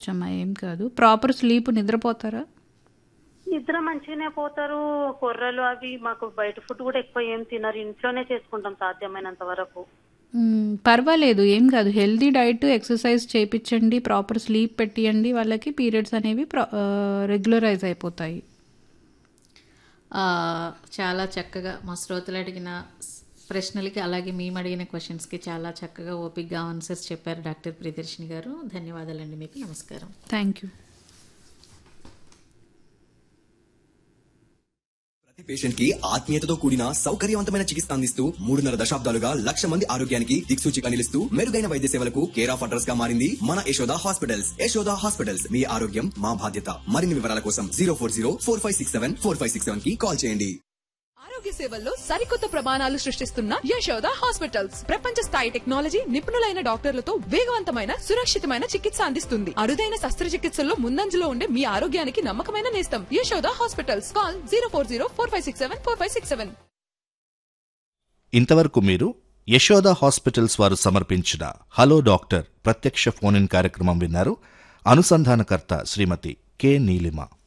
అమ్మా ఏం కాదు ప్రాపర్ స్లీప్ నిద్రపోతారా నిద్ర మంచిగానే పోతారు కొర్రలు అవి మాకు బయట ఫుడ్ కూడా ఎక్కువ ఏం తినరు ఇంట్లోనే చేసుకుంటాం సాధ్యమైనంత వరకు మ్మ్, పర్వాలేదు ఏం కాదు హెల్దీ డైట్ ఎక్సర్సైజ్ చేయించండి ప్రాపర్ స్లీప్ పెట్టియండి వాళ్ళకి పీరియడ్స్ అనేవి రెగ్యులరైజ్ అయిపోతాయి ఆ, చాలా చక్కగా మా శ్రోతలు అడిగిన స్- ప్రశ్నలకి అలాగే మేము అడిగిన క్వశ్చన్స్కి చాలా చక్కగా ఓపిక్గా ఆన్సర్స్ చెప్పారు డాక్టర్ ప్రియదర్శిని గారు ధన్యవాదాలండి మీకు నమస్కారం థ్యాంక్ యూ ప్రతి పేషెంట్ కి ఆత్మీయతతో కూడిన సౌకర్యవంతమైన చికిత్స అందిస్తూ మూడున్నర దశాబ్దాలుగా లక్ష మంది ఆరోగ్యానికి దిక్సూచిగా నిలుస్తూ మెరుగైన వైద్య సేవలకు కేర్ ఆఫ్ అడ్రస్ గా మారింది మన యశోద హాస్పిటల్స్ యశోద హాస్పిటల్స్ మీ ఆరోగ్యం మా బాధ్యత మరిన్ని వివరాల కోసం zero four zero four five six seven four five six seven కి కాల్ చేయండి ఆరోగ్య సేవల్లో సరికొత్త ప్రమాణాలు సృష్టిస్తున్న యశోద హాస్పిటల్స్ ప్రపంచ స్థాయి టెక్నాలజీ నిపుణులైన డాక్టర్లతో వేగవంతమైన సురక్షితమైన చికిత్స అందిస్తుంది అరుదైన శస్త్రచికిత్సల్లో ముందంజలో ఉండే మీ ఆరోగ్యానికి నమ్మకమైన నేస్తం Yashoda hospitals call zero four zero four five six seven four five six seven ఇంతవరకు మీరు యశోద హాస్పిటల్స్ వారు సమర్పించిన హలో డాక్టర్ ప్రత్యక్ష ఫోన్ ఇన్ కార్యక్రమం విన్నారు అనుసంధానకర్త శ్రీమతి కె నీలిమ